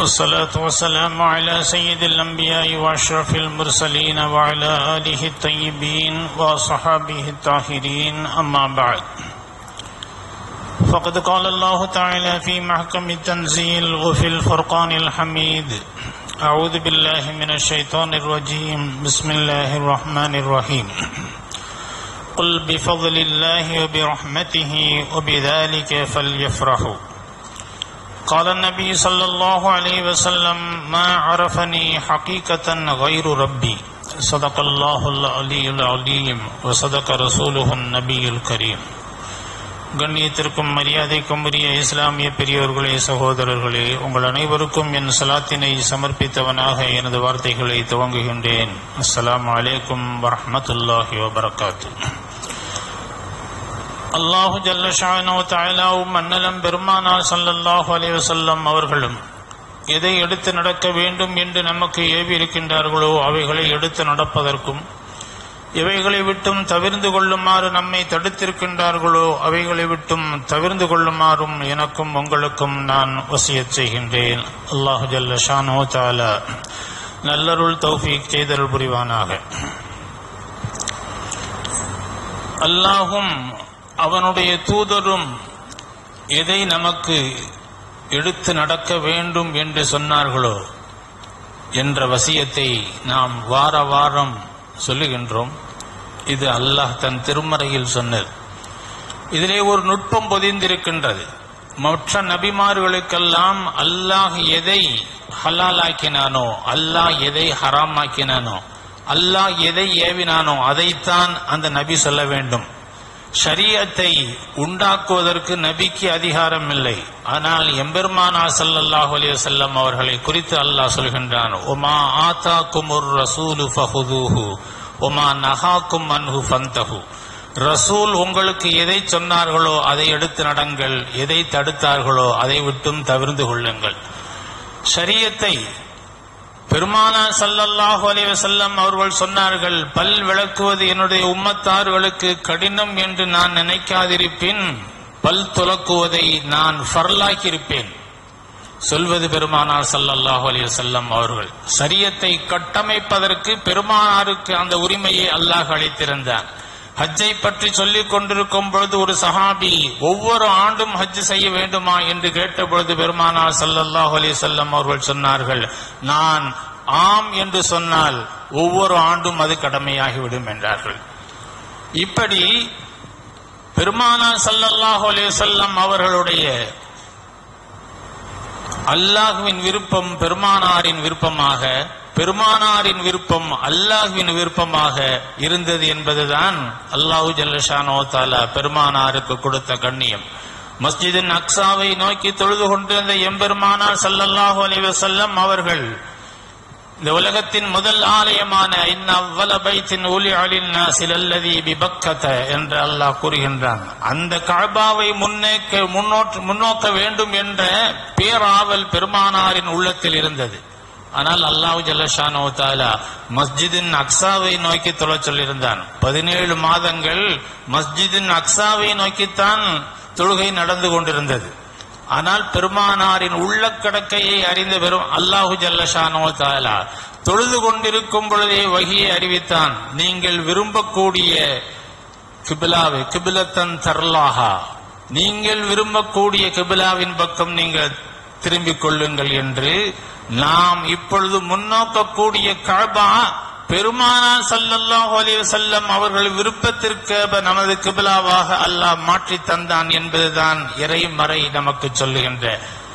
والصلاة والسلام على سيد الأنبياء وأشرف المرسلين وعلى آله الطيبين وصحابه الطاهرين أما بعد فقد قال الله تعالى في محكم التنزيل وفي الفرقان الحميد أعوذ بالله من الشيطان الرجيم بسم الله الرحمن الرحيم قل بفضل الله وبرحمته وبذلك فليفرحوا قال النبي صلى الله عليه وسلم ما عرفني حقيقة غير ربي صدق الله العلي العليم وصدق رسوله النبي الكريم கண்ணியத்திற்கும் மரியாதைக்கும் உரிய இஸ்லாமிய பெரியோர்களே சகோதரர்களே உங்கள் அனைவருக்கும் என் சலாத்தினை சமர்ப்பித்தவனாக எனது வார்த்தைகளை துவங்குகின்றேன் அஸ்ஸலாமு அலைக்கும் வரஹ்மத்துல்லாஹி வபரகாத்து அல்லாஹு ஜல்லஷானோ தாயலாவும் அன்னலம் பெருமானார் ஸல்லல்லாஹு அலைஹி வஸல்லம் அவர்களும் எதை எடுத்து நடக்க வேண்டும் என்று நமக்கு ஏவி இருக்கின்றார்களோ அவைகளை எடுத்து நடப்பதற்கும் எவைகளை விட்டும் தவிர்ந்து கொள்ளுமாறு நம்மை தடுத்திருக்கின்றார்களோ அவைகளை விட்டும் தவிர்ந்து கொள்ளுமாறும் எனக்கும் உங்களுக்கும் நான் வசியச் செய்கின்றேன் அல்லாஹு ஜல்ல ஷானோ தாலா நல்லருள் தௌஃபீக் செய்தருள் புரிவானாக அல்லாஹும் அவனுடைய தூதரும் எதை நமக்கு எடுத்து நடக்க வேண்டும் என்று சொன்னார்களோ என்ற வசியத்தை நாம் வார வாரம் சொல்லுகின்றோம் இது அல்லாஹ் தன் திருமறையில் சொன்னது இதிலே ஒரு நுட்பம் பொதிந்திருக்கின்றது மற்ற நபிமார்களுக்கெல்லாம் அல்லாஹ் எதை ஹலாலாக்கினானோ அல்லாஹ் எதை ஹராமாக்கினானோ அல்லாஹ் எதை ஏவினானோ அதைத்தான் அந்த நபி சொல்ல வேண்டும் ஷரியத்தை உண்டாக்குவதற்கு நபிக்கு அதிகாரம் இல்லை ஆனால் எம்பெருமானா சல்லல்லாஹு அலைஹி வஸல்லம் அவர்களை குறித்து அல்லாஹ் சொல்கின்றான் ஒமா ஆதாக்கும் ஒரு ரசூலு ஃபஹுதூஹு ஒமா நஹாக்கும் அன்ஹு ஃபந்தஹு ரசூல் உங்களுக்கு எதை சொன்னார்களோ அதை எடுத்து நடங்கள் எதை தடுத்தார்களோ அதை விட்டும் தவிர்ந்து கொள்ளுங்கள் ஷரியத்தை பெருமானா சல்லல்லாஹு அலைஹி வஸல்லம் அவர்கள் சொன்னார்கள் பல் விளக்குவது என்னுடைய உம்மத்தார்களுக்கு கடினம் என்று நான் நினைக்காதிருப்பேன் பல் துலக்குவதை நான் ஃபர்லாக்கியிருப்பேன் சொல்வது பெருமானார் சல்லல்லாஹு அலைஹி வஸல்லம் அவர்கள் சரியத்தை கட்டமைப்பதற்கு பெருமானாருக்கு அந்த உரிமையை அல்லாஹ் அளித்திருந்தார் ஹஜ்ஜை பற்றி சொல்லிக் கொண்டிருக்கும் பொழுது ஒரு சஹாபி ஒவ்வொரு ஆண்டும் ஹஜ் செய்ய வேண்டுமா என்று கேட்டபொழுது பெருமானார் சல்லல்லாஹு அலைஹி வஸல்லம் அவர்கள் சொன்னார்கள் நான் ஆம் என்று சொன்னால் ஒவ்வொரு ஆண்டும் அது கடமையாகிவிடும் என்றார்கள் இப்படி பெருமானார் சல்லல்லாஹு அலைஹி வஸல்லம் அவர்களுடைய அல்லாஹுவின் விருப்பம் பெருமானாரின் விருப்பமாக பெருமானாரின் விருப்பம் அல்லாஹுவின் விருப்பமாக இருந்தது என்பதுதான் அல்லாஹு ஜல்லஷானோ தாலா பெருமானாருக்கு கொடுத்த கண்ணியம் மஸ்ஜிதின் அக்ஸாவை நோக்கி தொழுது கொண்டிருந்த எம்பெருமானார் சல்லல்லாஹு அலைஹி வஸல்லம் அவர்கள் இந்த உலகத்தின் முதல் ஆலயமான இன்னவ்வல பைத்தின் ஒலி அலின் சிலல்லதி பிபக்கத என்று அல்லாஹ் கூறுகின்றான் அந்த கழ்பாவை முன்னேக்க முன்னோற்று முன்னோக்க வேண்டும் என்ற பேராவல் பெருமானாரின் உள்ளத்தில் இருந்தது ஆனால் அல்லாஹு ஜல்லஷானோ தாலா மஸ்ஜிதின் அக்ஸாவை நோக்கி தொழ சொல்லியிருந்தான் பதினேழு மாதங்கள் மஸ்ஜிதின் அக்ஸாவை நோக்கித்தான் தொழுகை நடந்து கொண்டிருந்தது ஆனால் பெருமானாரின் உள்ள கடக்கையை அறிந்த பெரும் அல்லாஹு ஜல்லஷானோ தாலா தொழுது கொண்டிருக்கும் பொழுதே வகியை அறிவித்தான் நீங்கள் விரும்பக்கூடிய கிபிலாவை கிபிலத்தன் தர்லாஹா நீங்கள் விரும்பக்கூடிய கிபிலாவின் பக்கம் நீங்கள் திரும்பிக் கொள்ளுங்கள் என்று நாம் இப்பொழுது முன்னோக்கக்கூடிய கழபா பெருமானார் சல்லல்லாஹு அலைஹி வஸல்லம் அவர்கள் விருப்பத்திற்கு நமது கிபிலாவாக அல்லாஹ் மாற்றி தந்தான் என்பதுதான் இறைமறை நமக்கு சொல்லுகின்ற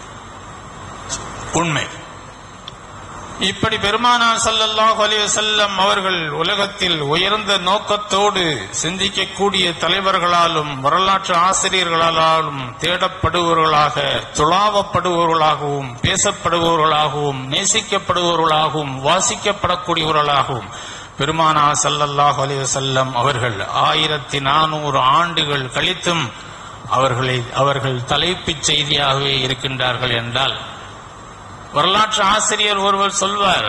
உண்மை இப்படி பெருமானார் சல்லல்லாஹு அலைஹி வஸல்லம் அவர்கள் உலகத்தில் உயர்ந்த நோக்கத்தோடு சிந்திக்கக்கூடிய தலைவர்களாலும் வரலாற்று ஆசிரியர்களாலும் தேடப்படுபவர்களாக துளாவப்படுபவர்களாகவும் பேசப்படுபவர்களாகவும் நேசிக்கப்படுபவர்களாகவும் வாசிக்கப்படக்கூடியவர்களாகவும் பெருமானார் சல்லல்லாஹு அலைஹி வஸல்லம் அவர்கள் ஆயிரத்தி நானூறு ஆண்டுகள் கழித்தும் அவர்களை அவர்கள் தலைப்புச் செய்தியாகவே இருக்கின்றார்கள் என்றால் வரலாற்று ஆசிரியர் ஒருவர் சொல்வார்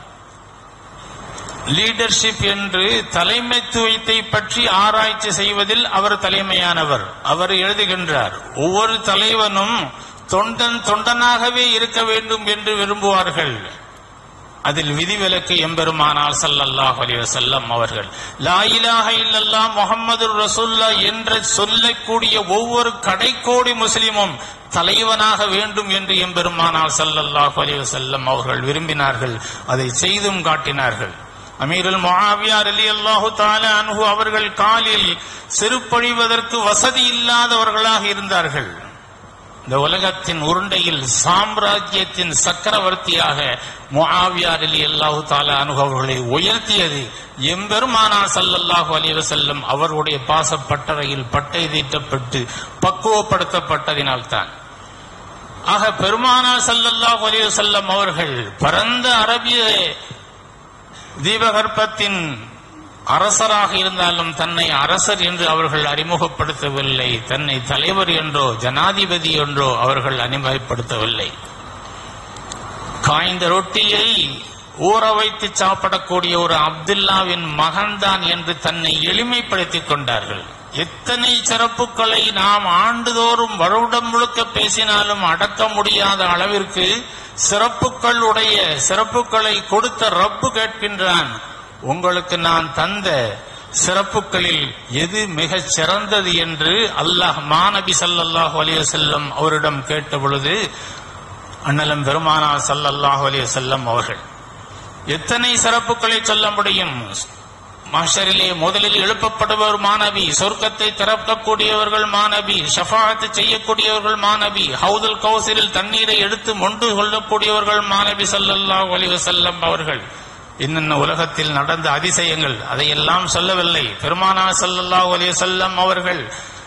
லீடர்ஷிப் என்று தலைமைத்துவத்தை பற்றி ஆராய்ச்சி செய்வதில் அவர் தலைமையானவர் அவர் எழுதுகின்றார் ஒவ்வொரு தலைவனும் தொண்டன் தொண்டனாகவே இருக்க வேண்டும் என்று விரும்புவார்கள் அதில் விதிவிலக்கு எம்பெருமானார் ஸல்லல்லாஹு அலைஹி வஸல்லம் அவர்கள் லா இலாஹ இல்லல்லாஹ் முஹம்மது ரசூல்லா என்று சொல்லக்கூடிய ஒவ்வொரு கடைக்கோடி முஸ்லிமும் தலைவனாக வேண்டும் என்று எம்பெருமானார் ஸல்லல்லாஹு அலைஹி வஸல்லம் அவர்கள் விரும்பினார்கள் அதை செய்தும் காட்டினார்கள் அமீருல் முஆவியா ரலியல்லாஹு தஆலா அன்ஹு அவர்கள் காலில் செருப்பழிவதற்கு வசதி இல்லாதவர்களாக இருந்தார்கள் இந்த உலகத்தின் உருண்டையில் சாம்ராஜ்யத்தின் சக்கரவர்த்தியாக முஆவியா ரலியல்லாஹு தஆலா அன்ஹு அவர்களை உயர்த்தியது எம்பெருமானா ஸல்லல்லாஹு அலைஹி வஸல்லம் அவருடைய பாசப்பட்டறையில் பட்டை தீட்டப்பட்டு பக்குவப்படுத்தப்பட்டதினால்தான் ஆக பெருமானா ஸல்லல்லாஹு அலைஹி வஸல்லம் அவர்கள் பரந்த அரபிய தீபகற்பத்தின் அரசராக இருந்தாலும் தன்னை அரசர் என்று அவர்கள் அறிமுகப்படுத்தவில்லை தன்னை தலைவர் என்றோ ஜனாதிபதி என்றோ அவர்கள் அறிமுகப்படுத்தவில்லை காய்ந்த ரொட்டியை ஊற வைத்து சாப்பிடக்கூடிய ஒரு அப்துல்லாவின் மகன்தான் என்று தன்னை எளிமைப்படுத்திக் கொண்டார்கள் எத்தனை சிறப்புகளை நாம் ஆண்டுதோறும் வருடம் முழுக்க பேசினாலும் அடக்க முடியாத அளவிற்கு சிறப்புகள் உடைய சிறப்புகளை கொடுத்த ரப்பு கேட்கின்றான் உங்களுக்கு நான் தந்த சிறப்புகளில் எது மிகச் சிறந்தது என்று அல்லாஹ் மாநபி ஸல்லல்லாஹு அலைஹி வஸல்லம் அவரிடம் கேட்ட பொழுது அண்ணலம் பெருமானா ஸல்லல்லாஹு அலைஹி வஸல்லம் அவர்கள் எத்தனை சிறப்புகளை சொல்ல முடியும் மஹ்ஷரிலே முதலில் எழுப்பப்படுபவர் மாணவி சொர்க்கத்தை திறக்கக்கூடியவர்கள் மாணவி ஷஃபாத்து செய்யக்கூடியவர்கள் மாணவி ஹவுதுல் கௌசரில் தண்ணீரை எடுத்து மொண்டு கொள்ளக்கூடியவர்கள் மாணவி ஸல்லல்லாஹு அலைஹி வஸல்லம் அவர்கள் இன்னென்ன உலகத்தில் நடந்த அதிசயங்கள் அதையெல்லாம் சொல்லவில்லை பெருமானா ஸல்லல்லாஹு அலைஹி வஸல்லம் அவர்கள்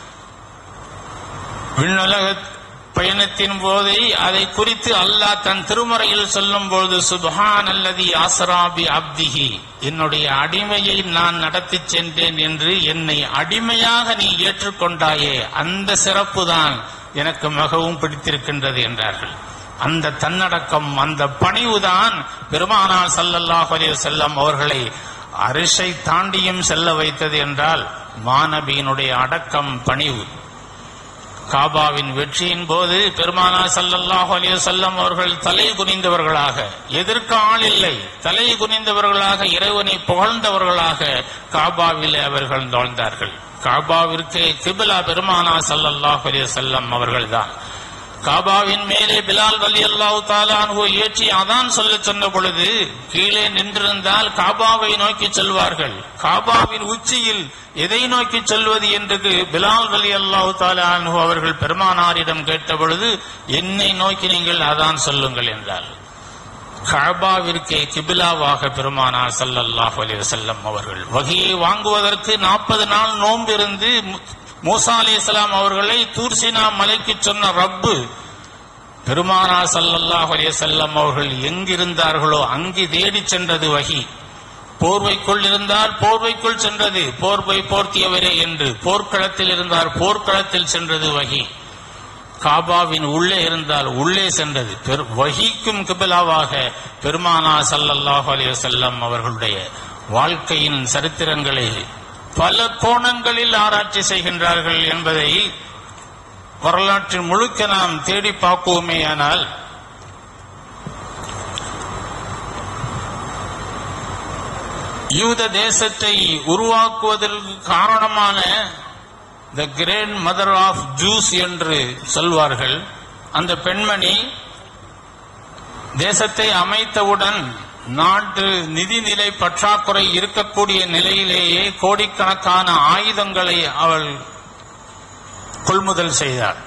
விண்ணுலக பயணத்தின் போதே அதை குறித்து அல்லாஹ் தன் திருமறையில் சொல்லும் பொழுது சுபஹான் அல்லதி ஆசராபி அப்திஹி என்னுடைய அடிமையை நான் நடத்திச் சென்றேன் என்று என்னை அடிமையாக நீ ஏற்றுக்கொண்டாயே அந்த சிறப்பு தான் எனக்கு மிகவும் பிடித்திருக்கின்றது என்றார்கள் அந்த தன்னடக்கம் அந்த பணிவுதான் பெருமானார் ஸல்லல்லாஹு அலைஹி வஸல்லம் அவர்களை அரிசை தாண்டியும் செல்ல வைத்தது என்றால் மாநபியினுடைய அடக்கம் பணிவு காபாவின் வெற்றியின் போது பெருமானா ஸல்லல்லாஹு அலைஹி வஸல்லம் அவர்கள் தலை குனிந்தவர்களாக எதிர்க்க ஆள் இல்லை தலை குனிந்தவர்களாக இறைவனை புகழ்ந்தவர்களாக காபாவிலே அவர்கள் நுழைந்தார்கள் காபாவிற்கு கிபிலா பெருமானா ஸல்லல்லாஹு அலைஹி வஸல்லம் அவர்கள்தான் காபாவின் மேலே பிலால் வலி அல்லாஹு தாலானு ஏற்றி அதான் சொல்ல சொன்ன பொழுது கீழே நின்றிருந்தால் காபாவை நோக்கி செல்வார்கள் காபாவின் உச்சியில் எதை நோக்கி செல்வது என்று பிலால் வலி அல்லாஹு தாலானு அவர்கள் பெருமானாரிடம் கேட்ட பொழுது என்னை நோக்கி நீங்கள் அதான் சொல்லுங்கள் என்றார் கஅபாவிற்கே கிபிலாவாக பெருமானார் ஸல்லல்லாஹு அலைஹி வஸல்லம் அவர்கள் வகையை வாங்குவதற்கு நாற்பது நாள் நோம்பிருந்து மூசா அலைஹிஸ்ஸலாம் அவர்களை தூர்சினா மலைக்கு சொன்ன ரப்பு பெருமானா ஸல்லல்லாஹு அலைஹி வஸல்லம் அவர்கள் எங்கிருந்தார்களோ அங்கு தேடி சென்றது வகி போர்வைக்குள் இருந்தார் போர்வைக்குள் சென்றது போர்வை போர்த்தியவரே என்று போர்க்களத்தில் இருந்தார் போர்க்களத்தில் சென்றது வகி காபாவின் உள்ளே இருந்தால் உள்ளே சென்றது பெரு வகிக்கும் கிபிலாவாக பெருமானா ஸல்லல்லாஹு அலைஹி வஸல்லம் அவர்களுடைய வாழ்க்கையின் சரித்திரங்களை பல கோணங்களில் ஆராய்ச்சி செய்கின்றார்கள் என்பதை வரலாற்றின் முழுக்க நாம் தேடி பார்ப்போமேயானால் யூத தேசத்தை உருவாக்குவதற்கு காரணமான the great mother of Jews என்று சொல்வார்கள் அந்த பெண்மணி தேசத்தை அமைத்தவுடன் நாட்டு நிதிநிலை பற்றாக்குறை இருக்கக்கூடிய நிலையிலேயே கோடிக்கணக்கான ஆயுதங்களை அவள் கொள்முதல் செய்தார்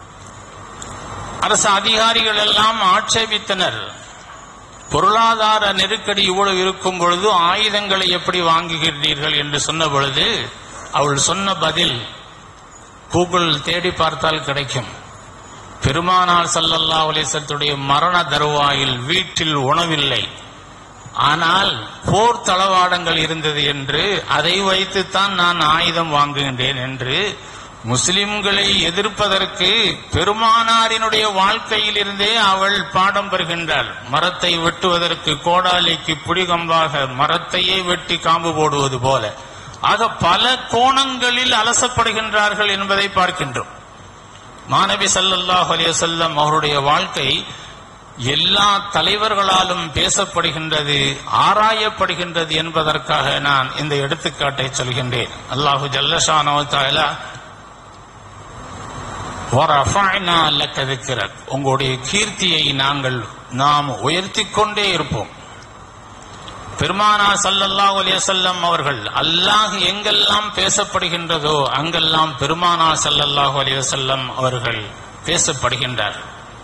அரசு அதிகாரிகள் எல்லாம் ஆட்சேபித்தனர் பொருளாதார நெருக்கடி இவ்வளவு இருக்கும் பொழுது ஆயுதங்களை எப்படி வாங்குகிறீர்கள் என்று சொன்ன பொழுது அவள் சொன்ன பதில் கூகுள் தேடி பார்த்தால் கிடைக்கும் பெருமானார் சல்லல்லா அலிசத்துடைய மரண தருவாயில் வீட்டில் உணவில்லை ஆனால் போர் தளவாடங்கள் இருந்தது என்று அதை வைத்துத்தான் நான் ஆயுதம் வாங்குகின்றேன் என்று முஸ்லிம்களை எதிர்ப்பதற்கு பெருமானாரினுடைய வாழ்க்கையில் இருந்தே அவள் பாடம் பெறுகின்றாள் மரத்தை வெட்டுவதற்கு கோடாலிக்கு புடிகம்பாக மரத்தையே வெட்டி காம்பு போடுவது போல ஆக பல கோணங்களில் அலசப்படுகின்றார்கள் என்பதை பார்க்கின்றோம் மாநபி ஸல்லல்லாஹு அலைஹி வஸல்லம் அவருடைய வாழ்க்கை எல்லா தலைவர்களாலும் பேசப்படுகின்றது ஆராயப்படுகின்றது என்பதற்காக நான் இந்த எடுத்துக்காட்டை சொல்கின்றேன் அல்லாஹு ஜல்லஷானோ தாலா வரஃபஅனா லக்க திக்ரக். உங்களுடைய கீர்த்தியை நாங்கள் நாம் உயர்த்திக் கொண்டே இருப்போம் பெருமானா ஸல்லல்லாஹு அலைஹி வஸல்லம் அவர்கள் அல்லாஹ் எங்கெல்லாம் பேசப்படுகின்றதோ அங்கெல்லாம் பெருமானா ஸல்லல்லாஹு அலைஹி வஸல்லம் அவர்கள் பேசப்படுகின்றார்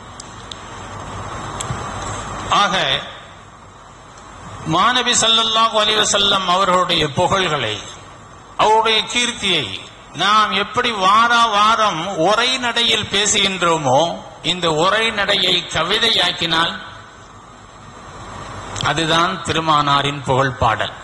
ஆக மாநபி ஸல்லல்லாஹு அலைஹி வஸல்லம் அவர்களுடைய புகழ்களை அவருடைய கீர்த்தியை நாம் எப்படி வார வாரம் உரை நடையில் பேசுகின்றோமோ இந்த உரை நடையை கவிதையாக்கினால் அதுதான் பெருமானாரின் புகழ் பாடல்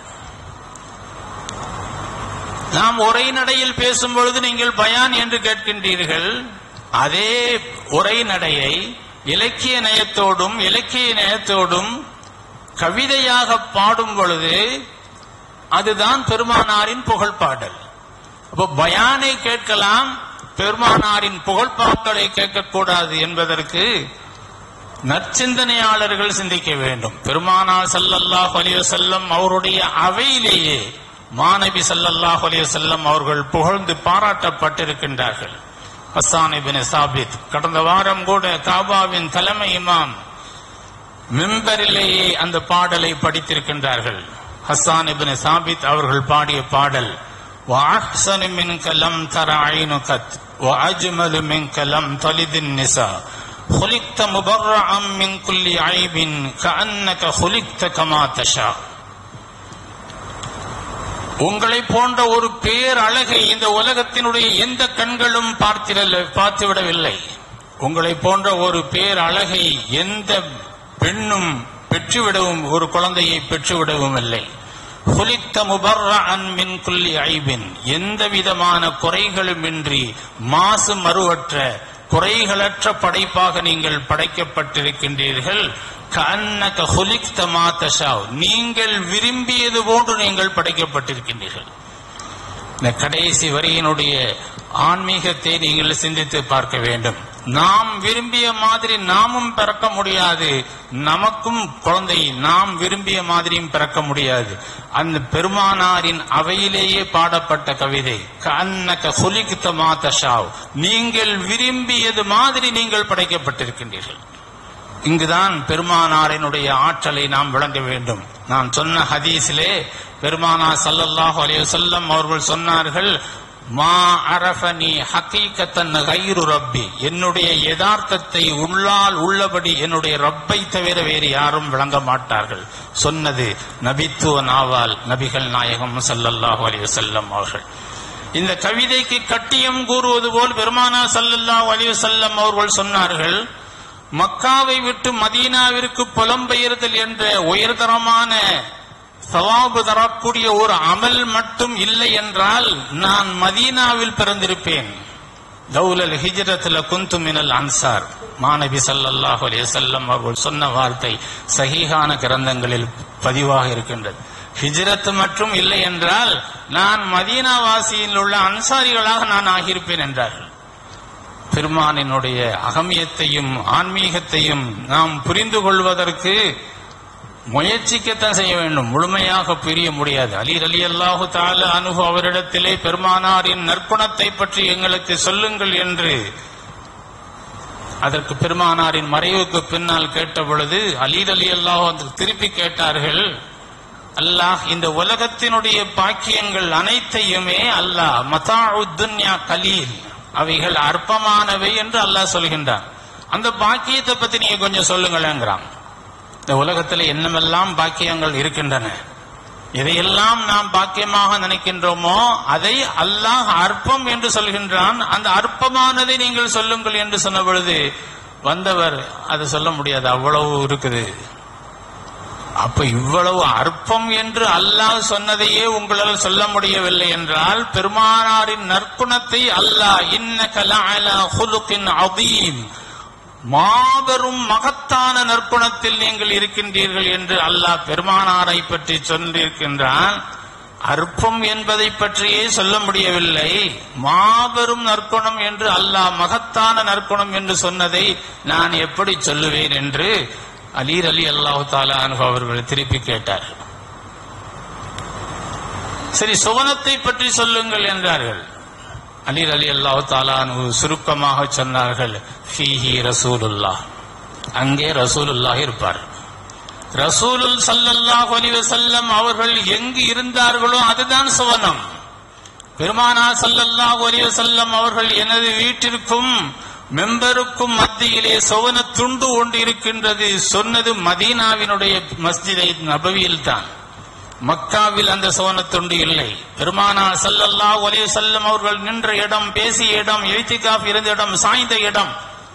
நாம் உரை நடையில் பேசும் பொழுது நீங்கள் பயான் என்று கேட்கின்றீர்கள் அதே உரை நடையை இலக்கிய நயத்தோடும் இலக்கிய நயத்தோடும் கவிதையாக பாடும் பொழுது அதுதான் பெருமானாரின் புகழ் பாடல் அப்போ பயானை கேட்கலாம் பெருமானாரின் புகழ் பாக்களை கேட்கக்கூடாது என்பதற்கு நற்சிந்தனையாளர்கள் சிந்திக்க வேண்டும் பெருமானார் ஸல்லல்லாஹு அலைஹி வஸல்லம் அவருடைய அவையிலேயே மாநபி ஸல்லல்லாஹு அலைஹி வஸல்லம் அவர்கள் புகழ்ந்து பாராட்டப்பட்டிருக்கின்றார்கள் ஹஸ்ஸான் இப்னு சாபித் கடந்த வாரம் கூட காபாவின் தலைமை இமாம் மிம்பரிலேயே அந்த பாடலை படித்திருக்கின்றார்கள் ஹஸ்ஸான் இப்னு சாபித் அவர்கள் பாடிய பாடல் وأحسن منك لم تر عين قط وأجمل منك لم تلد النساء خلقت مبرعا من كل عيب كأنك خلقت كما تشاء உங்களை போன்ற ஒரு பேர் அழகை இந்த உலகத்தினுடைய எந்த கண்களும் பார்த்திடல பார்த்துவிடவில்லை உங்களை போன்ற ஒரு பேர் அழகை எந்த பெண்ணும் பெற்றுவிடவும் ஒரு குழந்தையை பெற்றுவிடவும் இல்லை குலித்த முபர்ரஅன் மின் குல்லி ஐபின் எந்த விதமான குறைகளுமின்றி மாசு மறுவற்ற குறைகளற்ற படைப்பாக நீங்கள் படைக்கப்பட்டிருக்கின்றீர்கள் கண்ணக ஹுலிக்த மாதஷாவ் நீங்கள் விரும்பியது போன்று நீங்கள் படைக்கப்பட்டிருக்கின்றீர்கள் இந்த கடைசி வரியினுடைய ஆன்மீகத்தை நீங்கள் சிந்தித்து பார்க்க வேண்டும் நாம் விரும்பிய மாதிரி நாமும் பிறக்க முடியாது நமக்கும் குழந்தை நாம் விரும்பிய மாதிரியும் பிறக்க முடியாது அந்த பெருமானாரின் அவையிலேயே பாடப்பட்ட கவிதை கண்ணக ஹுலிக்த மாதஷாவ் நீங்கள் விரும்பியது மாதிரி நீங்கள் படைக்கப்பட்டிருக்கின்றீர்கள் இங்குதான் பெருமானாரினுடைய ஆற்றலை நாம் விளங்க வேண்டும் நான் சொன்ன ஹதீஸிலே பெருமானார் ஸல்லல்லாஹு அலைஹி வஸல்லம் அவர்கள் சொன்னார்கள் மா அரஃபனி ஹகீகத்தன் கைரு ரப்பி என்னுடைய யதார்த்தத்தை உள்ளால் உள்ளபடி என்னுடைய ரப்பை தவிர வேறு யாரும் விளங்க மாட்டார்கள் சொன்னது நபித்துவ நாவால் நபிகள் நாயகம் ஸல்லல்லாஹு அலைஹி வஸல்லம் அவர்கள் இந்த கவிதைக்கு கட்டியம் கூறுவது போல் பெருமானா ஸல்லல்லாஹு அலைஹி வஸல்லம் அவர்கள் சொன்னார்கள் மக்காவை விட்டு மதீனாவிற்கு புலம்பெயர்தல் என்ற உயர்தரமான சவாபு தரக்கூடிய ஒரு அமல் மட்டும் இல்லை என்றால் நான் மதீனாவில் பிறந்திருப்பேன் தௌலல் ஹிஜ்ரத்துல குந்து மினல் அன்சார் மாநபி ஸல்லல்லாஹு அலைஹி வஸல்லம் அவர்கள் சொன்ன வார்த்தை சஹீஹான கிரந்தங்களில் பதிவாக இருக்கின்றது ஹிஜ்ரத் மட்டும் இல்லை என்றால் நான் மதீனாவாசியில் உள்ள அன்சாரிகளாக நான் ஆகியிருப்பேன் என்றார்கள் பெருமானினுடைய அகமியத்தையும் ஆன்மீகத்தையும் நாம் புரிந்து கொள்வதற்கு முயற்சிக்கத்தான் செய்ய வேண்டும் முழுமையாக பிரிய முடியாது அலி அலி அல்லாஹு தால அனுகு அவரிடத்திலே பெருமானாரின் நற்குணத்தை பற்றி எங்களுக்கு சொல்லுங்கள் என்று அதற்கு பெருமானாரின் மறைவுக்கு பின்னால் கேட்ட பொழுது அலி அலி அல்லாஹ் திருப்பி கேட்டார்கள் அல்லாஹ் இந்த உலகத்தினுடைய பாக்கியங்கள் அனைத்தையுமே அல்லாஹ் மதாஉத்துன்யா கலீல் அவைகள் அற்பமானவை என்று அல்லாஹ் சொல்கின்றான் அந்த பாக்கியத்தை பத்தி நீங்க கொஞ்சம் சொல்லுங்களேங்கிறான் இந்த உலகத்தில் என்னமெல்லாம் பாக்கியங்கள் இருக்கின்றன எதையெல்லாம் நாம் பாக்கியமாக நினைக்கின்றோமோ அதை அல்லாஹ் அற்பம் என்று சொல்கின்றான் அந்த அற்பமானதை நீங்கள் சொல்லுங்கள் என்று சொன்ன பொழுது வந்தவர் அதை சொல்ல முடியாது அவ்வளவு இருக்குது அப்ப இவ்வளவு அற்பம் என்று அல்லாஹ் சொன்னதையே உங்களால் சொல்ல முடியவில்லை என்றால் பெருமானாரின் நற்குணத்தை அல்லாஹ் இன்னக லஅலா ஹுலுகின் அதீம் மாபெரும் மகத்தான நற்குணத்தில் நீங்கள் இருக்கின்றீர்கள் என்று அல்லாஹ் பெருமானாரை பற்றி சொல்லியிருக்கின்றான் அற்பம் என்பதை பற்றியே சொல்ல முடியவில்லை மாபெரும் நற்குணம் என்று அல்லாஹ் மகத்தான நற்குணம் என்று சொன்னதை நான் எப்படி சொல்லுவேன் என்று அலீர் அலி அல்லாஹு தாலா அவர்கள் திருப்பி கேட்டார் சரி சுவனத்தை பற்றி சொல்லுங்கள் என்றார்கள் அலீர் அலி அல்லாஹு தாலானு சுருக்கமாக சொன்னார்கள் ஃபீஹி ரசூலுல்லாஹ் அங்கே ரசூலுல்லாஹ் இருப்பார் ரசூலுல் ஸல்லல்லாஹு அலைஹி வஸல்லம் அவர்கள் எங்கு இருந்தார்களோ அதுதான் சுவனம் பெருமானா ஸல்லல்லாஹு அலைஹி வஸல்லம் அவர்கள் எனது வீட்டிற்கும் மெம்பருக்கும் மத்தியிலே சுவன துண்டு ஒன்று இருக்கின்றது சொன்னது மதீனாவினுடைய மஸ்ஜிதை நபவியில் தான் மக்காவில் அந்த சுவன துண்டு இல்லை பெருமானா ஸல்லல்லாஹு அலைஹி வஸல்லம் அவர்கள் நின்ற இடம் பேசிய இடம் இழ்த்திகாப் இருந்த இடம் சாய்ந்த இடம்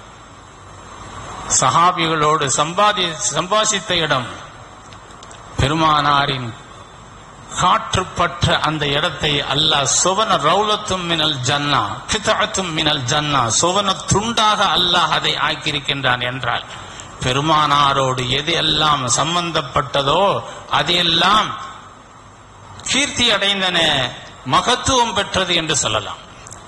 சஹாபிகளோடு சம்பாதி சம்பாசித்த இடம் பெருமானாரின் காற்றுப்பற்ற அந்த இடத்தை அல்லாஹ் சுவன ரவுலத்தும் மினல் ஜன்னா கிதாத்தும் மினல் ஜன்னா சுவன துண்டாக அல்லாஹ் அதை ஆக்கியிருக்கின்றான் என்றால் பெருமானாரோடு எது எல்லாம் சம்பந்தப்பட்டதோ அதையெல்லாம் கீர்த்தி அடைந்தன மகத்துவம் பெற்றது என்று சொல்லலாம்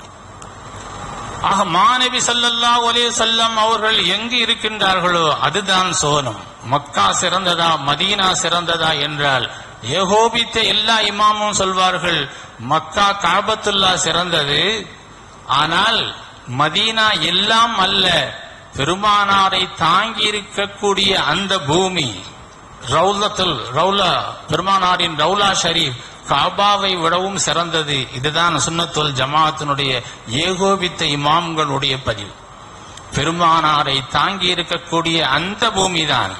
ஆக மாணவி ஸல்லல்லாஹு அலைஹி வஸல்லம் அவர்கள் எங்கு இருக்கின்றார்களோ அதுதான் சோனம் மக்கா சிறந்ததா மதீனா சிறந்ததா என்றால் ஏகோபித்த எல்லா இமாமும் சொல்வார்கள் மக்கா காபத்துல்லா சிறந்தது ஆனால் மதீனா எல்லாம் அல்ல பெருமானாரை தாங்கி இருக்கக்கூடிய அந்த பூமி ரவுலத்துல் ரவுலா பெருமானாரின் ரவுலா ஷரீப் காபாவை விடவும் சிறந்தது இதுதான் சுன்னத்துல் ஜமாத்தினுடைய ஏகோபித்த இமாம்களுடைய பதிவு பெருமானாரை தாங்கி இருக்கக்கூடிய அந்த பூமிதான்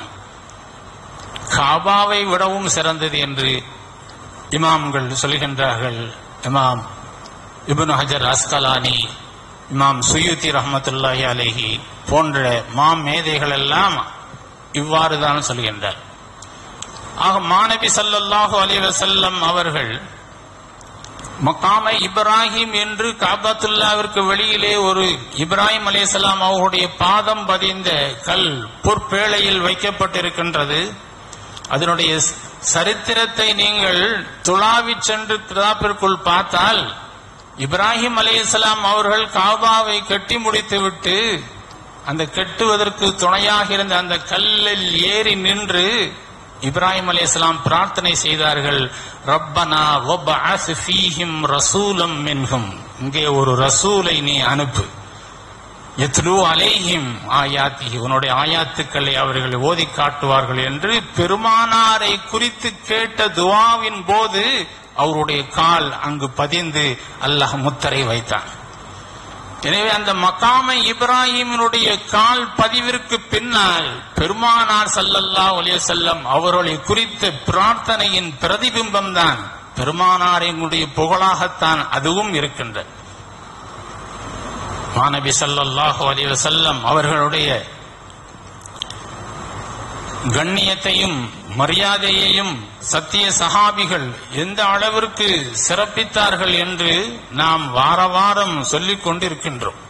காபாவை விடவும் சிறந்தது என்று இமாம்கள் சொல்கின்றார்கள் இமாம் இப்னு ஹஜர் அஸ்கலானி இமாம் சுயூத்தி ரஹமத்துல்லாஹி அலைஹி போன்ற மாம் மேதைகள் எல்லாம் இவ்வாறு தான் சொல்கின்றார் ஆக மாணவி ஸல்லல்லாஹு அலைஹி வஸல்லம் அவர்கள் மக்காமை இப்ராஹிம் என்று காபத்துல்லாவிற்கு வெளியிலே ஒரு இப்ராஹிம் அலைஹிஸ்ஸலாம் அவர்களுடைய பாதம் பதிந்த கல் பொற்பேழையில் வைக்கப்பட்டிருக்கின்றது அதனுடைய சரித்திரத்தை நீங்கள் துளாவி சென்று கிதாப்பிற்குள் பார்த்தால் இப்ராஹிம் அலைஹிஸ்ஸலாம் அவர்கள் காபாவை கட்டி முடித்துவிட்டு அந்த கட்டுவதற்கு துணையாக இருந்த அந்த கல்லில் ஏறி நின்று இப்ராஹிம் அலைஹிஸ்ஸலாம் பிரார்த்தனை செய்தார்கள் ரப்பனா வபஅஸ் ஃபீஹிம் ரசூலம் மின்ஹும் இங்கே ஒரு ரசூலை நீ அனுப்பு எத்லு அலைஹிம் ஆயாத்தி உன்னுடைய ஆயாத்துக்களை அவர்கள் ஓதி காட்டுவார்கள் என்று பெருமானாரை குறித்து கேட்ட துவாவின் போது அவருடைய கால் அங்கு பதிந்து அல்லாஹ் முத்தரை வைத்தான் எனவே அந்த மக்காமை இப்ராஹிமினுடைய கால் பதிவிற்கு பின்னால் பெருமானார் ஸல்லல்லாஹு அலைஹி வஸல்லம் அவர்களை குறித்த பிரார்த்தனையின் பிரதிபிம்பம் தான் பெருமானாரினுடைய புகழாகத்தான் அதுவும் இருக்கின்றது மாணவி ஸல்லல்லாஹு அலைஹி வஸல்லம் அவர்களுடைய கண்ணியத்தையும் மரியாதையையும் சத்திய சஹாபிகள் எந்த அளவிற்கு சிறப்பித்தார்கள் என்று நாம் வார வாரம் சொல்லிக் கொண்டிருக்கின்றோம்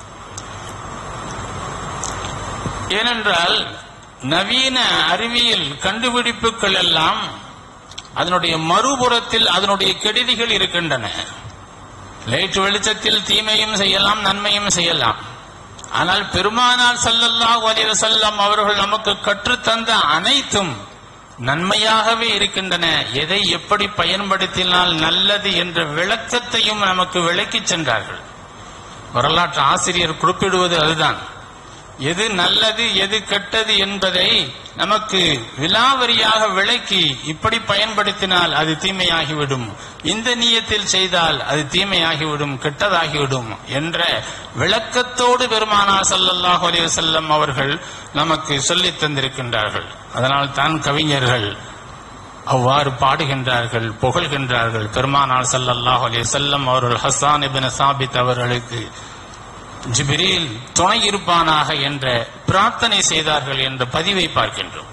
ஏனென்றால் நவீன அறிவியல் கண்டுபிடிப்புகள் எல்லாம் அதனுடைய மறுபுறத்தில் அதனுடைய கெடுதிகள் இருக்கின்றன லைட் வெளிச்சத்தில் தீமையும் செய்யலாம் நன்மையும் செய்யலாம் ஆனால் பெருமானார் ஸல்லல்லாஹு அலைஹி வஸல்லம் அவர்கள் நமக்கு கற்றுத்தந்த அனைத்தும் நன்மையாகவே இருக்கின்றன எதை எப்படி பயன்படுத்தினால் நல்லது என்ற விளக்கத்தையும் நமக்கு விளக்கிச் சென்றார்கள் வரலாற்று ஆசிரியர் குறிப்பிடுவது அதுதான் எது நல்லது எது கெட்டது என்பதை நமக்கு விலாவரியாக விளக்கி இப்படி பயன்படுத்தினால் அது தீமையாகிவிடும் இந்த நீயத்தில் செய்தால் அது தீமையாகிவிடும் கெட்டதாகிவிடும் என்ற விளக்கத்தோடு பெருமானா ஸல்லல்லாஹு அலைஹி வஸல்லம் அவர்கள் நமக்கு சொல்லித் தந்திருக்கின்றார்கள் அதனால் தான் கவிஞர்கள் அவ்வாறு பாடுகின்றார்கள் புகழ்கின்றார்கள் பெருமானார் ஸல்லல்லாஹு அலைஹி வஸல்லம் அவர்கள் ஹஸ்ஸான் இப்னு சாபித் அவர்களுக்கு ஜிப்ரீல் துணை இருப்பானாக என்ற பிரார்த்தனை செய்தார்கள் என்ற பதிவை பார்க்கின்றோம்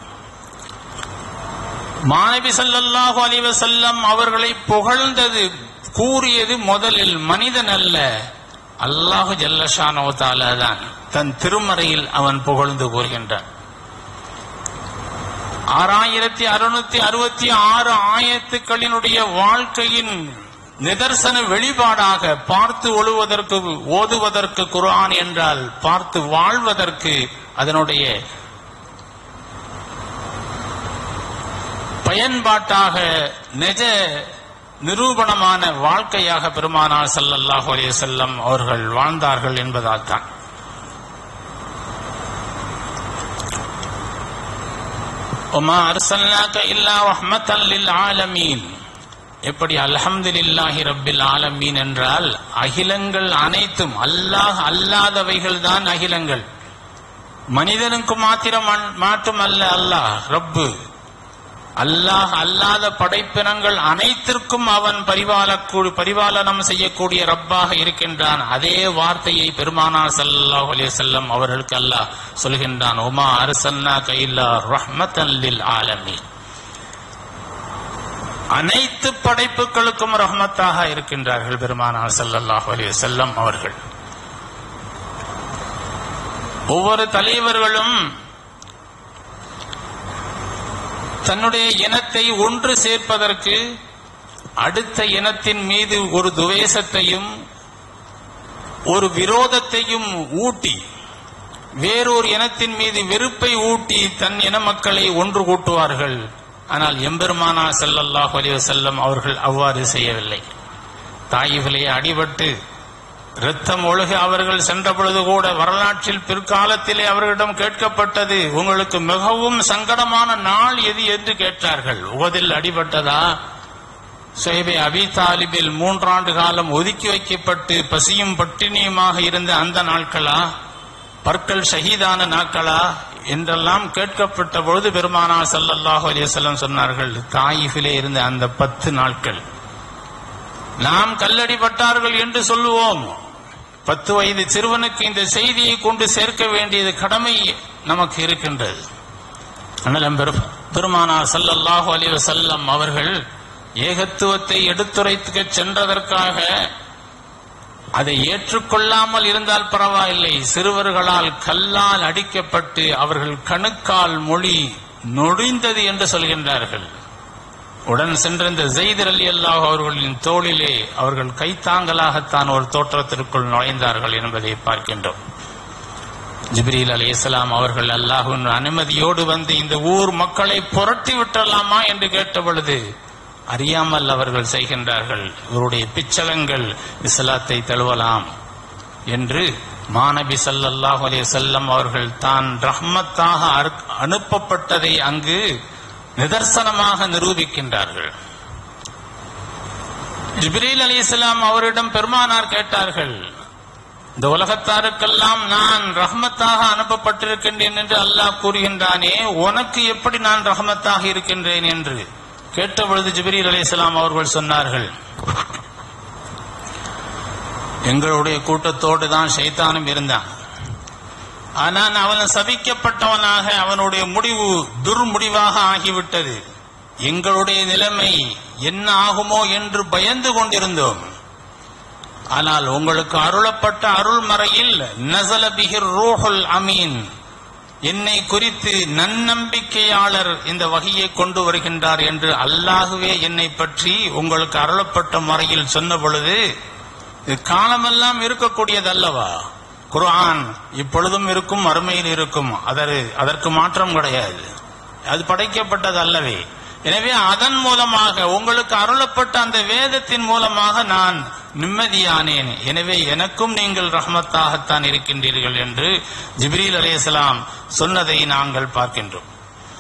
மாணவி ஸல்லல்லாஹு அலைஹி வஸல்லம் அவர்களை புகழ்ந்தது கூறியது முதலில் மனிதன் அல்ல அல்லாஹு ஜல்லஷானோ தாலா தான் தன் திருமறையில் அவன் புகழ்ந்து கூறுகின்றான் ஆறாயிரத்தி அறுநூத்தி அறுபத்தி ஆறு ஆயத்துக்களினுடைய வாழ்க்கையின் நிதர்சன வெளிப்பாடாக பார்த்து ஒழுவதற்கு ஓதுவதற்கு குர்ஆன் என்றால் பார்த்து வாழ்வதற்கு அதனுடைய பயன்பாட்டாக நிஜ நிரூபணமான வாழ்க்கையாக பெருமானார் ஸல்லல்லாஹு அலைஹி வஸல்லம் அவர்கள் வாழ்ந்தார்கள் என்பதால் தான் ஒமா அர்சல்னாக இல்லா ரஹ்மத்தன் லில் ஆலமீன் எப்படி அல்ஹம்துலில்லாஹி ரப்பில் ஆலமீன் என்றால் அகிலங்கள் அனைத்தும் அல்லாஹ் அல்லாதவைகள் தான் அகிலங்கள் மனிதனுக்கு மாத்திரம் அன்- மாற்றும் அல்ல அல்லாஹ் ரப்பு அல்லாஹ் அல்லாத படைப்பினங்கள் அனைத்திற்கும் அவன் பரிபாலக்கூ பரிபாலனம் செய்யக்கூடிய ரப்பாக இருக்கின்றான் அதே வார்த்தையை பெருமானார் ஸல்லல்லாஹு அலைஹி வஸல்லம் அவர்களுக்கு அல்லாஹ் சொல்கின்றான் உமா அரசன்னா கைல்லா ரஹ்மத்தன் லில் ஆலமீன் அனைத்து படைப்புகளுக்கும் ரஹ்மத்தாக இருக்கின்றார்கள் பெருமானார் ஸல்லல்லாஹு அலைஹி வஸல்லம் அவர்கள் ஒவ்வொரு தலைவர்களும் தன்னுடைய இனத்தை ஒன்று சேர்ப்பதற்கு அடுத்த இனத்தின் மீது ஒரு துவேஷத்தையும் ஒரு விரோதத்தையும் ஊட்டி வேறொரு இனத்தின் மீது வெறுப்பை ஊட்டி தன் இன மக்களை ஒன்று கூட்டுவார்கள் ஆனால் எம்பெருமானா ஸல்லல்லாஹு அலைஹி வஸல்லம் அவர்கள் அவ்வாறு செய்யவில்லை தாயிலே அடிபட்டு இரத்தம் ஒழுக அவர்கள் சென்ற பொழுது கூட வரலாற்றில் பிற்காலத்திலே அவர்களிடம் கேட்கப்பட்டது உங்களுக்கு மிகவும் சங்கடமான நாள் எது என்று கேட்டார்கள் உவதில் அடிபட்டதா சுஹைபே அபி தாலிபில் மூன்றாண்டு காலம் ஒதுக்கி வைக்கப்பட்டு பசியும் பட்டினியுமாக இருந்த அந்த நாட்களா பற்கள் ஷஹீதான நாட்களா என்றெல்லாம் கேட்கப்பட்ட பொழுது பெருமானார் ஸல்லல்லாஹு அலைஹி வஸல்லம் சொன்னார்கள் தாயிஃபிலே இருந்த அந்த பத்து நாட்கள் நாம் கல்லடிப்பட்டார்கள் என்று சொல்லுவோம் பத்து வயது சிறுவனுக்கு இந்த செய்தியை கொண்டு சேர்க்க வேண்டியது கடமை நமக்கு இருக்கின்றது ஆனால் பெரு- பெருமானார் ஸல்லல்லாஹு அலைஹி வஸல்லம் அவர்கள் ஏகத்துவத்தை எடுத்துரைத்துக்க சென்றதற்காக அதை ஏற்றுக்கொள்ளாமல் இருந்தால் பரவாயில்லை சிறுவர்களால் கல்லால் அடிக்கப்பட்டு அவர்கள் கணுக்கால் மொழி நொடிந்தது என்று சொல்கின்றார்கள் உடன் சென்ற இந்த ஜெயிதர் அலி அல்லாஹ் அவர்களின் தோளிலே அவர்கள் கைத்தாங்கலாகத்தான் ஒரு தோற்றத்திற்குள் நுழைந்தார்கள் என்பதை பார்க்கின்றோம் ஜிப்ரீல் அலி இஸ்லாம் அவர்கள் அல்லாஹ்வின் அனுமதியோடு வந்து இந்த ஊர் மக்களை புரட்டி விட்டலாமா என்று கேட்ட பொழுது அறியாமல் அவர்கள் செய்கின்றார்கள் இவருடைய பிச்சலங்கள் இஸ்லாத்தை தழுவலாம் என்று மாநபி ஸல்லல்லாஹு அலைஹி வஸல்லம் அவர்கள் தான் ரஹ்மத்தாக அரு- அனுப்பப்பட்டதை அங்கு நிதர்சனமாக நிரூபிக்கின்றார்கள் ஜிப்ரீல் அலைஹிஸ்ஸலாம் அவரிடம் பெருமானார் கேட்டார்கள் இந்த உலகத்தாருக்கெல்லாம் நான் ரஹ்மத்தாக அனுப்பப்பட்டிருக்கின்றேன் என்று அல்லாஹ் கூறுகின்றானே உனக்கு எப்படி நான் ரஹ்மத்தாக இருக்கின்றேன் என்று கேட்ட பொழுது ஜிப்ரீல் அலைஹிஸ்ஸலாம் அவர்கள் சொன்னார்கள் எங்களுடைய கூட்டத்தோடு தான் ஷைத்தானும் இருந்தான் ஆனால் அவன் சபிக்கப்பட்டவனாக அவனுடைய முடிவு துர்முடிவாக ஆகிவிட்டது எங்களுடைய நிலைமை என்ன ஆகுமோ என்று பயந்து கொண்டிருந்தோம் ஆனால் உங்களுக்கு அருளப்பட்ட அருள்மறையில் நசல பிகிர் ரூஹுல் அமீன் என்னை குறித்து நன்னம்பிக்கையாளர் இந்த வகையை கொண்டு வருகின்றார் என்று அல்லாஹுவே என்னை பற்றி உங்களுக்கு அருளப்பட்ட முறையில் சொன்ன பொழுது இது காலமெல்லாம் இருக்கக்கூடியதல்லவா குர்ஆன் இப்பொழுதும் இருக்கும் மறுமையில் இருக்கும் அதற்கு அதற்கு மாற்றம் கிடையாது அது படைக்கப்பட்டது அல்லவே எனவே அதன் மூலமாக உங்களுக்கு அருளப்பட்ட அந்த வேதத்தின் மூலமாக நான் நிம்மதியானேன் எனவே எனக்கும் நீங்கள் ரஹ்மத்தாகத்தான் இருக்கின்றீர்கள் என்று ஜிப்ரீல் அலைஹிஸ்ஸலாம் சொன்னதை நாங்கள் பார்க்கின்றோம்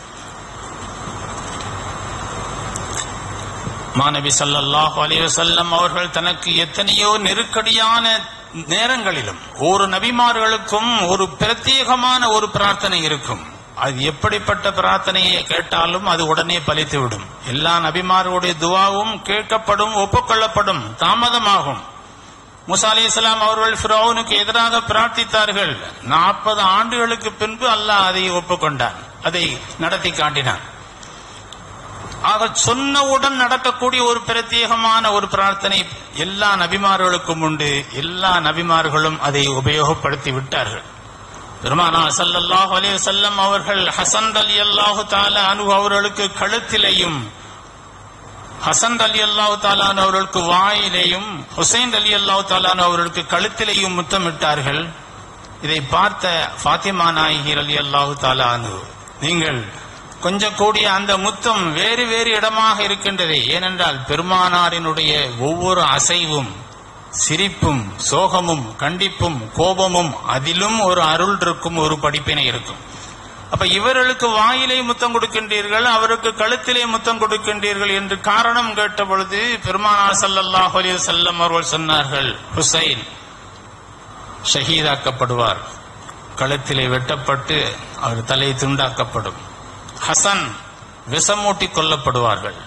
மாநபி ஸல்லல்லாஹு அலைஹி வஸல்லம் அவர்கள் தனக்கு எத்தனையோ நெருக்கடியான நேரங்களிலும் ஒரு நபிமார்களுக்கும் ஒரு பிரத்யேகமான ஒரு பிரார்த்தனை இருக்கும் அது எப்படிப்பட்ட பிரார்த்தனையை கேட்டாலும் அது உடனே பலித்துவிடும் எல்லா நபிமார்களுடைய துவாவும் கேட்கப்படும் ஒப்புக்கொள்ளப்படும் தாமதமாகும் முசா அலி இஸ்லாம் அவர்கள் ஃபிரௌனுக்கு எதிராக பிரார்த்தித்தார்கள் நாற்பது ஆண்டுகளுக்கு பின்பு அல்லாஹ் அதை ஒப்புக்கொண்டான் அதை நடத்தி காட்டினான் ஆக சொன்னவுடன் நடக்கக்கூடிய ஒரு பிரத்யேகமான ஒரு பிரார்த்தனை எல்லா நபிமார்களுக்கும் உண்டு எல்லா நபிமார்களும் அதை உபயோகப்படுத்தி விட்டார்கள் பெருமானா ஸல்லல்லாஹு அலைஹி வஸல்லம் அவர்கள் ஹசன் ரலியல்லாஹு தஆலா அன்ஹு அவர்களுக்கு கழுத்திலையும் ஹசன் அலி அல்லாஹு தாலான் அவர்களுக்கு வாயிலையும் ஹுசைன் அலி அல்லாஹு தாலான் அவர்களுக்கு கழுத்திலையும் முத்தமிட்டார்கள் இதை பார்த்த ஃபாத்திமா நாயகி அலி அல்லாஹு தாலானு நீங்கள் கொஞ்சம் கூடிய அந்த முத்தம் வேறு வேறு இடமாக இருக்கின்றது ஏனென்றால் பெருமானாரினுடைய ஒவ்வொரு அசைவும் சிரிப்பும் சோகமும் கண்டிப்பும் கோபமும் அதிலும் ஒரு அருள் இருக்கும் ஒரு படிப்பினை இருக்கும் அப்ப இவர்களுக்கு வாயிலே முத்தம் கொடுக்கின்றீர்கள் அவருக்கு கழுத்திலே முத்தம் கொடுக்கின்றீர்கள் என்று காரணம் கேட்ட பொழுது பெருமானார் ஸல்லல்லாஹு அலைஹி வஸல்லம் அவர்கள் சொன்னார்கள் ஹுசைன் ஷஹீதாக்கப்படுவார் கழுத்திலே வெட்டப்பட்டு அவர் தலை துண்டாக்கப்படும் ஹசன் விஷமூட்டி கொல்லப்படுவார்கள்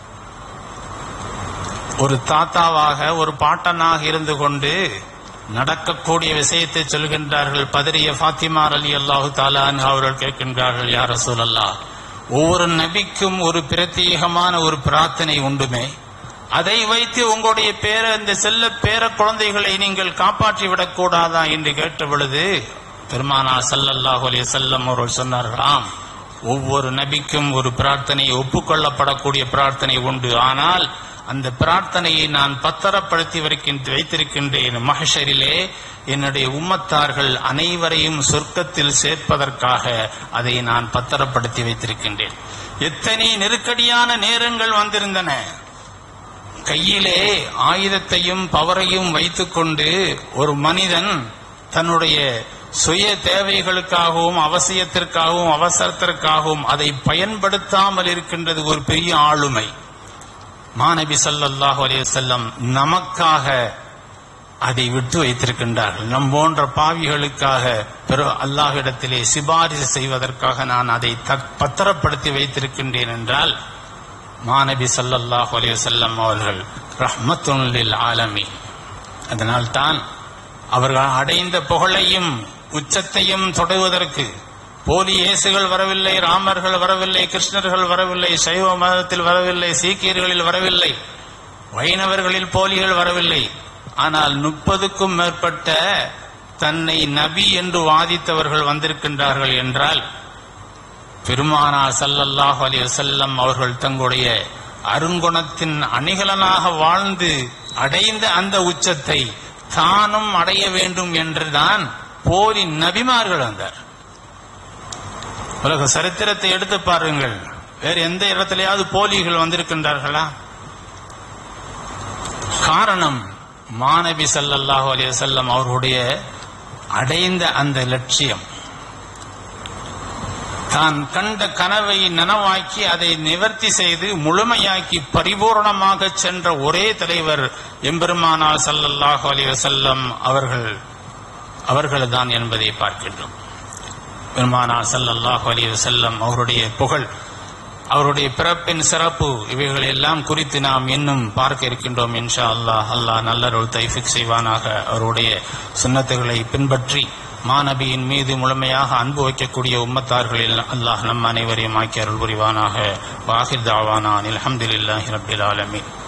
ஒரு தாத்தாவாக ஒரு பாட்டனாக இருந்து கொண்டு நடக்கக்கூடிய விஷயத்தை சொல்கின்றார்கள் பதறிய ஃபாத்திமா அலி அல்லாஹு தாலான் அவர்கள் கேட்கின்றார்கள் யார் ரசூலல்லா ஒவ்வொரு நபிக்கும் ஒரு பிரத்யேகமான ஒரு பிரார்த்தனை உண்டுமே அதை வைத்து உங்களுடைய பேர இந்த செல்ல பேர குழந்தைகளை நீங்கள் காப்பாற்றி விடக்கூடாதா என்று கேட்ட பொழுது பெருமானா ஸல்லல்லாஹு அலைஹி வஸல்லம் அவர்கள் சொன்னார்களாம் ஒவ்வொரு நபிக்கும் ஒரு பிரார்த்தனை ஒப்புக்கொள்ளப்படக்கூடிய பிரார்த்தனை உண்டு ஆனால் அந்த பிரார்த்தனையை நான் பத்திரப்படுத்தி வைக்கின்ற- வைத்திருக்கின்றேன் மஹஷரிலே என்னுடைய உம்மத்தார்கள் அனைவரையும் சொர்க்கத்தில் சேர்ப்பதற்காக அதை நான் பத்திரப்படுத்தி வைத்திருக்கின்றேன் எத்தனை நெருக்கடியான நேரங்கள் வந்திருந்தன கையிலே ஆயுதத்தையும் பவரையும் வைத்துக்கொண்டு ஒரு மனிதன் தன்னுடைய சுய தேவைகளுக்காகவும் அவசியத்திற்காகவும் அவசரத்திற்காகவும் அதை பயன்படுத்தாமல் இருக்கின்றது ஒரு பெரிய ஆளுமை மாநபி ஸல்லல்லாஹு அலைஹி வஸல்லம் நமக்காக அதை விட்டு வைத்திருக்கின்றார்கள் நம் போன்ற பாவிகளுக்காக பெரு அல்லாஹ்விடத்திலே சிபாரிசு செய்வதற்காக நான் அதை தக்- பத்திரப்படுத்தி வைத்திருக்கின்றேன் என்றால் மாநபி ஸல்லல்லாஹு அலைஹி வஸல்லம் அவர்கள் ரஹ்மத்துன் லில் ஆலமீன் அதனால் தான் அவர்கள் அடைந்த புகழையும் உச்சத்தையும் தொடுவதற்கு போலி இயேசுகள் வரவில்லை ராமர்கள் வரவில்லை கிருஷ்ணர்கள் வரவில்லை சைவ மதத்தில் வரவில்லை சீக்கியர்களில் வரவில்லை வைணவர்களில் போலிகள் வரவில்லை ஆனால் முப்பதுக்கும் மேற்பட்ட தன்னை நபி என்று வாதித்தவர்கள் வந்திருக்கின்றார்கள் என்றால் பெருமானார் ஸல்லல்லாஹு அலைஹி வஸல்லம் அவர்கள் தங்களுடைய அருங்குணத்தின் அணிகலனாக வாழ்ந்து அடைந்த அந்த உச்சத்தை தானும் அடைய வேண்டும் என்றுதான் போலி நபிமார்கள் வந்தார் உலக சரித்திரத்தை எடுத்து பாருங்கள் வேறு எந்த இடத்திலேயாவது போலிகள் வந்திருக்கின்றார்களா காரணம் மாநபி ஸல்லல்லாஹு அலைஹி வஸல்லம் அவர்களுடைய அடைந்த அந்த லட்சியம் தான் கண்ட கனவை நனவாக்கி அதை நிவர்த்தி செய்து முழுமையாக்கி பரிபூரணமாக சென்ற ஒரே தலைவர் எம்பெருமானார் ஸல்லல்லாஹு அலைஹி வஸல்லம் அவர்கள் அவர்கள்தான் என்பதை பார்க்கின்றோம் பெருமானார் ஸல்லல்லாஹு அலைஹி வஸல்லம் அவருடைய புகழ் அவருடைய பிறப்பின் சிறப்பு இவைகள் எல்லாம் குறித்து நாம் இன்னும் பார்க்க இருக்கின்றோம் இன்ஷா அல்லாஹ் அல்லாஹ் நல்லருள் தைஃபிக் செய்வானாக அவருடைய சுன்னத்துகளை பின்பற்றி மாநபியின் மீது முழுமையாக அன்பு வைக்கக்கூடிய உம்மத்தார்களில் அல்லாஹ் நம் அனைவரையும் ஆக்கி அருள் புரிவானாக வாஹிர் தாவானான் அல்ஹம்துலில்லாஹி ரப்பில் ஆலமீன்